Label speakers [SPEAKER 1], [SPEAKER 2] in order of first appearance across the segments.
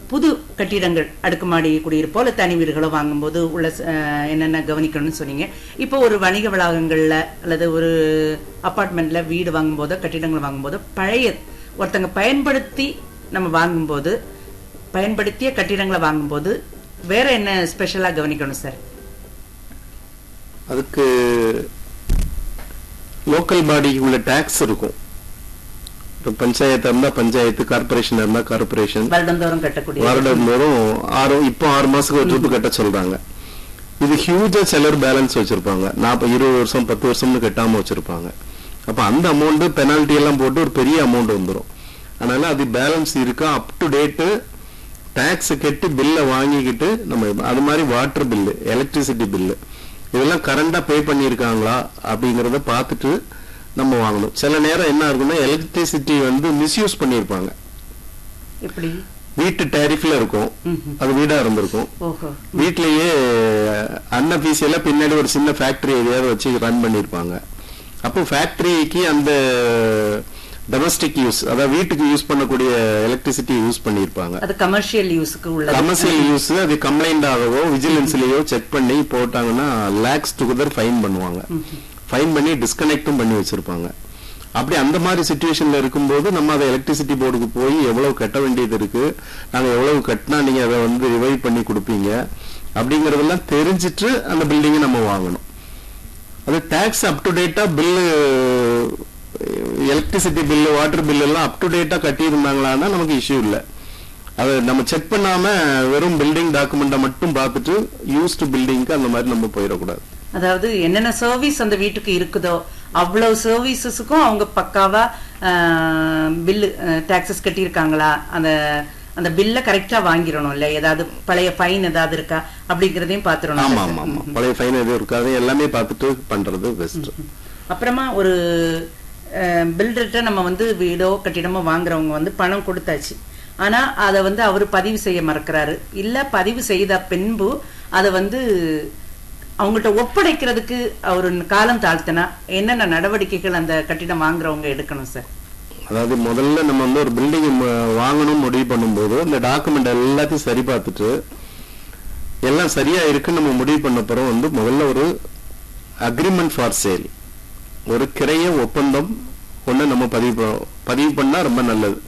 [SPEAKER 1] புது கட்டிடங்கள் அடுக்குமாடி குடியிருப்போ அல்ல தனி வீடுகளோ வாங்கும்போது உள்ள அஹ், என்னென்ன கவனிக்கணும்னு சொன்னீங்க இப்போ ஒரு வணிக வளாகங்கள்ல அல்லது ஒரு அபார்ட்மெண்ட்ல வீடு வாங்கும்போதோ கட்டிடங்கள் வாங்கும்போதோ பழைய ஒருத்தங்க பயன்படுத்தி நம்ம வாங்கும்போது பயன்படுத்திய கட்டிடங்களை வாங்கும்போது வேற என்ன ஸ்பெஷலா கவனிக்கணும் சார்
[SPEAKER 2] அதுக்கு லோக்கல் பாடிக்கு உள்ள டாக்ஸ் இருக்கும் இப்போ பஞ்சாயத்து இருந்தா பஞ்சாயத்து கார்பரேஷன் இருந்தா கார்பரேஷன்
[SPEAKER 1] வருடந்தோறும் கட்டக்கூடிய
[SPEAKER 2] வருடந்தோறும் ஆறு இப்போ ஆறு மாசத்துக்கு ஒரு ட்ரிப்பு கட்ட சொல்றாங்க இது ஹியூஜா சிலர் பேலன்ஸ் வச்சிருப்பாங்க நாற்பது இருபது வருஷம் பத்து வருஷம்னு கட்டாம வச்சிருப்பாங்க அப்ப அந்த அமௌண்ட் பெனால்டி எல்லாம் போட்டு ஒரு பெரிய அமௌண்ட் வந்துடும் அதனால அது பேலன்ஸ் இருக்கா அப் டு டேட்டு டேக்ஸ் கட்டி பில்லை வாங்கிக்கிட்டு நம்ம அது மாதிரி வாட்டர் பில்லு எலக்ட்ரிசிட்டி பில்லு இதெல்லாம் கரண்டா பே பண்ணியிருக்காங்களா அப்படிங்கறத பார்த்துட்டு நம்ம வாங்கணும் சில நேரம் என்ன இருக்குன்னா எலக்ட்ரிசிட்டி வந்து மிஸ்யூஸ் பண்ணியிருப்பாங்க
[SPEAKER 1] எப்படி
[SPEAKER 2] வீட்டு டேரிஃப்ல இருக்கும்
[SPEAKER 1] ம்ஹும்.
[SPEAKER 2] அது வீடா இருந்திருக்கும்
[SPEAKER 1] ஓஹோ
[SPEAKER 2] வீட்லயே அன்அபிஷியலா பின்னாடி ஒரு சின்ன ஃபேக்டரி எதையாவது வச்சு ரன் பண்ணிருப்பாங்க அப்போ ஃபேக்டரிக்கு அந்த டொமஸ்டிக் யூஸ் அதாவது வீட்டுக்கு யூஸ் பண்ணக்கூடிய எலக்ட்ரிசிட்டி யூஸ் பண்ணிருப்பாங்க
[SPEAKER 1] அது கமர்ஷியல் யூஸ்க்கு உள்ளது
[SPEAKER 2] கமர்ஷியல் யூஸ் அது கம்ப்ளைண்ட் ஆகவோ விஜிலன்ஸ்லயோ செக் பண்ணி போட்டாங்கன்னா லேக்ஸ் டுகெதர் ஃபைன் பண்ணுவாங்க ஃபைன் பண்ணி டிஸ்கனெக்டும் பண்ணி வச்சிருப்பாங்க அப்படி அந்த மாதிரி சுச்சுவேஷன்ல இருக்கும்போது நம்ம அதை எலக்ட்ரிசிட்டி போர்டுக்கு போய் எவ்வளவு கட்ட வேண்டியது இருக்கு நாங்க எவ்வளவு கட்டினா நீங்க அதை வந்து ரிவைவ் பண்ணி கொடுப்பீங்க அப்படிங்கறதெல்லாம் தெரிஞ்சிட்டு அந்த பில்டிங்கை நம்ம வாங்கணும் அது tax up to date bill electricity bill water bill எல்லாம் அப் டு டேட்டா கட்டியிருந்தாங்களான்னா நமக்கு இஷ்யூ இல்லை அதை நம்ம செக் பண்ணாம வெறும் பில்டிங் டாக்குமெண்ட்டை மட்டும் பார்த்துட்டு யூஸ்டு பில்டிங்க்கு அந்த மாதிரி நம்ம போயிடக்கூடாது
[SPEAKER 1] அதாவது என்னென்ன சர்வீஸ் அந்த வீட்டுக்கு இருக்குதோ அவ்வளவு சர்வீசஸுக்கும் அவங்க பக்காவா பில்லு டாக்ஸஸ் கட்டியிருக்காங்களா அந்த அந்த பில்ல கரெக்டா வாங்கிடணும் இல்ல ஏதாவது பழைய ஃபைன் ஏதாவது இருக்கா அப்படிங்கறதையும்
[SPEAKER 2] ஆமா
[SPEAKER 1] பாத்துடணும்
[SPEAKER 2] ஆமா ஆமா பழைய ஃபைன் எதுவும் இருக்காது எல்லாமே பார்த்துட்டு பண்றது பெஸ்ட்
[SPEAKER 1] அப்புறமா ஒரு பில்டர்கிட்ட நம்ம வந்து வீடோ கட்டிடமோ வாங்குறவங்க வந்து பணம் கொடுத்தாச்சு ஆனா அதை வந்து அவர் பதிவு செய்ய மறக்கிறாரு இல்ல பதிவு செய்த பின்பு அதை வந்து அவங்கள்ட்ட ஒப்படைக்கிறதுக்கு அவர் காலம் தாழ்த்தினா என்னென்ன நடவடிக்கைகள் அந்த கட்டிடம் வாங்குறவங்க எடுக்கணும் சார்
[SPEAKER 2] அதாவது முதல்ல நம்ம வந்து ஒரு பில்டிங் வாங்கணும் முடிவு பண்ணும்போது இந்த டாக்குமெண்ட் எல்லாத்தையும் சரி பார்த்துட்டு எல்லாம் சரியா இருக்குன்னு நம்ம முடிவு பண்ண பிறகு வந்து முதல்ல ஒரு அக்ரிமெண்ட் ஃபார் சேல் ஒரு கிரைய ஒப்பந்தம் ஒண்ணு நம்ம பதிவு ப- பதிவு பண்ணா ரொம்ப நல்லது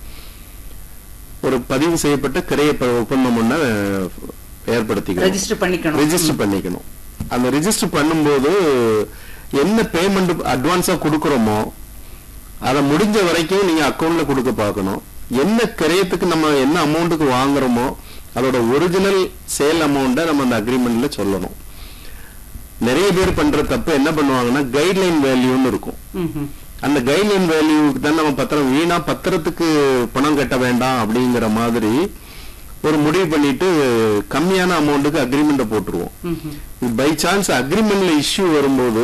[SPEAKER 2] ஒரு பதிவு செய்யப்பட்ட கிரைய ப- ஒப்பந்தம் ஒண்ண ஏற்படுத்திக்கணும்
[SPEAKER 1] ரெஜிஸ்டர் பண்ணிக்கணும்
[SPEAKER 2] ரெஜிஸ்டர் பண்ணிக்கணும் அந்த ரெஜிஸ்டர் பண்ணும்போது என்ன பேமெண்ட் அட்வான்ஸா கொடுக்கறோமோ அதை முடிஞ்ச வரைக்கும் நீங்க அக்கவுண்ட்ல கொடுக்க பார்க்கணும் என்ன கிரயத்துக்கு நம்ம என்ன அமௌண்ட்டுக்கு வாங்குறோமோ அதோட ஒரிஜினல் சேல் அமௌண்ட்டை நம்ம அந்த அக்ரிமெண்ட்ல சொல்லணும் நிறைய பேர் பண்ற தப்பு என்ன பண்ணுவாங்கன்னா கைட்லைன் வேல்யூன்னு இருக்கும்
[SPEAKER 1] ம்ஹும்.
[SPEAKER 2] அந்த கைட்லைன் வேல்யூக்கு தான் நம்ம பத்திரம் வீணா பத்திரத்துக்கு பணம் கட்ட வேண்டாம் அப்படிங்கிற மாதிரி ஒரு முடிவு பண்ணிட்டு கம்மியான அமௌண்ட்டுக்கு அக்ரிமெண்ட்டை போட்டுருவோம்
[SPEAKER 1] ம்ஹும்.
[SPEAKER 2] பை சான்ஸ் அக்ரிமெண்ட்ல இஷ்யூ வரும்போது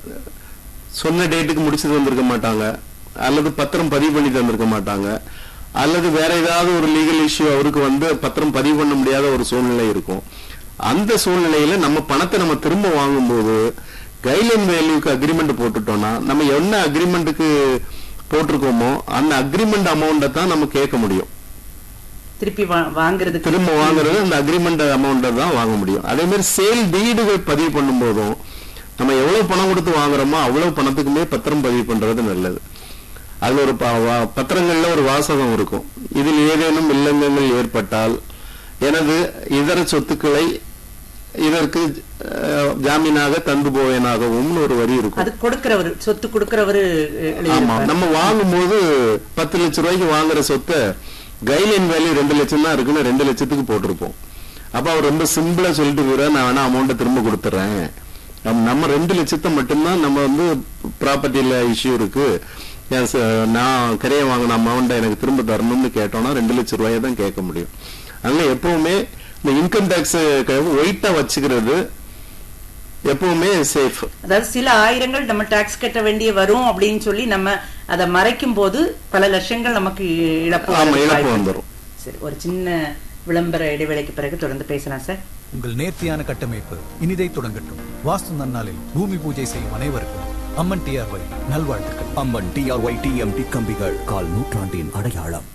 [SPEAKER 2] சொன்ன டேட்டுக்கு முடிச்சது வந்திருக்க மாட்டாங்க அல்லது பத்திரம் பதிவு பண்ணி தந்திருக்க மாட்டாங்க அல்லது வேற ஏதாவது ஒரு லீகல் இஷ்யூ அவருக்கு வந்து பத்திரம் பதிவு பண்ண முடியாத ஒரு சூழ்நிலை இருக்கும் அந்த சூழ்நிலையில நம்ம பணத்தை நம்ம திரும்ப வாங்கும்போது கைட்லைன் வேல்யூக்கு அக்ரிமெண்ட் போட்டுட்டோம்னா நம்ம என்ன அக்ரிமெண்ட்டுக்கு போட்டிருக்கோமோ அந்த அக்ரிமெண்ட் அமௌண்ட்டை தான் நம்ம கேட்க முடியும்
[SPEAKER 1] திருப்பி வா- வாங்குறதுக்கு
[SPEAKER 2] திரும்ப வாங்குறது அந்த அக்ரிமெண்ட் அமௌண்ட்டை தான் வாங்க முடியும் அதே மாதிரி சேல் டீடுகள் பதிவு பண்ணும்போதும் நம்ம எவ்வளவு பணம் கொடுத்து வாங்குறோமோ அவ்வளவு பணத்துக்குமே பத்திரம் பதிவு பண்றது நல்லது அதுல ஒரு ப- வா- பத்திரங்கள்ல ஒரு வாசகம் இருக்கும் இதில் ஏதேனும் இல்லங்கங்கள் ஏற்பட்டால் எனது இதர சொத்துக்களை இதற்கு அஹ், ஜாமீனாக தந்து போவேனாகவும் ஒரு வரி இருக்கும்
[SPEAKER 1] அது கொடுக்கிறவரு சொத்து கொடுக்கிறவரு
[SPEAKER 2] ஆமா
[SPEAKER 1] எழுதியிருப்பாரு.
[SPEAKER 2] நம்ம வாங்கும்போது பத்து லட்ச ரூபாய்க்கு வாங்குற சொத்தை கைட்லைன் வேல்யூ ரெண்டு லட்சம் தான் இருக்குன்னு ரெண்டு லட்சத்துக்கு போட்டிருப்போம் அப்ப அவர் ரொம்ப சிம்பிளா சொல்லிட்டு போற நான் வேணா அமௌண்ட்டை திரும்ப கொடுத்துறேன் நம்ம- நம்ம ரெண்டு லட்சத்தை மட்டும்தான் நம்ம வந்து ப்ராப்பர்ட்டியில இஷ்யூ இருக்கு என் ச- நான் கரையை வாங்கின அமௌண்ட்டை எனக்கு திரும்ப தரணும்னு கேட்டோம்னா ரெண்டு லட்சம் ரூபாயை தான் கேட்க முடியும் அதனால எப்பவுமே இந்த இன்கம் டேக்ஸ் ஒயிட்டா வச்சுக்கிறது எப்பவுமே சேஃப்
[SPEAKER 1] அதாவது சில ஆயிரங்கள் நம்ம டாக்ஸ் கட்ட வேண்டிய வரும் அப்படின்னு சொல்லி நம்ம அதை மறைக்கும் போது பல லட்சங்கள் நமக்கு இழப்பு
[SPEAKER 2] ஆமா
[SPEAKER 1] வரதுக்கு
[SPEAKER 2] இழப்பு
[SPEAKER 1] வாய்ப்பு
[SPEAKER 2] வந்துரும்
[SPEAKER 1] சரி ஒரு சின்ன விளம்பர இடைவேளைக்கு பிறகு தொடர்ந்து பேசலாம் சார்
[SPEAKER 3] உங்கள் நேர்த்தியான கட்டமைப்பு இனிதை தொடங்கட்டும் வாஸ்து நன்னாளில் பூமி பூஜை செய்யும் அனைவருக்கும் அம்மன் டிஆர்ஒய் நல்வாழ்த்துக்கள்
[SPEAKER 4] அம்மன் டிஆர்ஒய் டிஎம்டி கம்பிகள் கால் நூற்றாண்டின் அடையாளம்